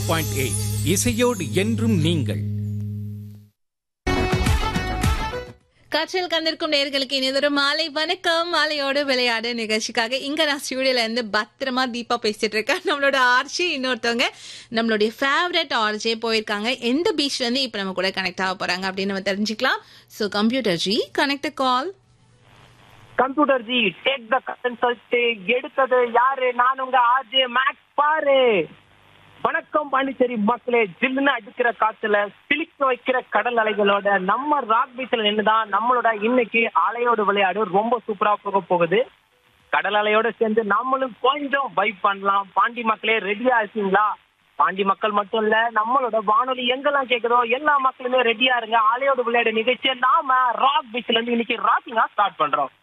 point eight இசையோடு என்றும் நீங்கள் காற்றில் கந்திருக்கும் நேர்களுக்கு இனிதொரு மாலை வணக்கம் மாலையோடு விளையாடு நிகழ்ச்சிக்காக இங்க நான் ஸ்டுடியோல இருந்து பத்திரமா தீபா பேசிட்டு இருக்கேன் நம்மளோட ஆர்ச்சி இன்னொருத்தவங்க நம்மளுடைய ஃபேவரட் ஆர்ஜே போயிருக்காங்க எந்த பீச்ல இருந்து இப்ப நம்ம கூட கனெக்ட் ஆக போறாங்க அப்படின்னு நம்ம தெரிஞ்சுக்கலாம் so computer G connect call computer G take the consult எடுத்தது யாரு நான் உங்க ஆர்ஜே மேக்ஸ் பாரு வணக்கம் பாண்டிச்சேரி மக்களே ஜில்லுன்னு அடிக்கிற காத்துல சிலிக்க வைக்கிற கடல் அலைகளோட நம்ம ராக் பீச்ல நின்னுதான் நம்மளோட இன்னைக்கு அலையோட விளையாடு ரொம்ப சூப்பரா போக போகுது கடல் அலையோட சேர்ந்து நம்மளும் கொஞ்சம் வைப் பண்ணலாம் பாண்டி மக்களே ரெடியா இருக்கீங்களா பாண்டி மக்கள் மட்டும் இல்ல நம்மளோட வானொலி எங்கெல்லாம் கேக்குதோ எல்லா மக்களுமே ரெடியா இருங்க அலையோட விளையாடு நிகழ்ச்சியை நாம ராக் பீச்ல இருந்து இன்னைக்கு ராக்கிங்கா ஸ்டார்ட் பண்றோம்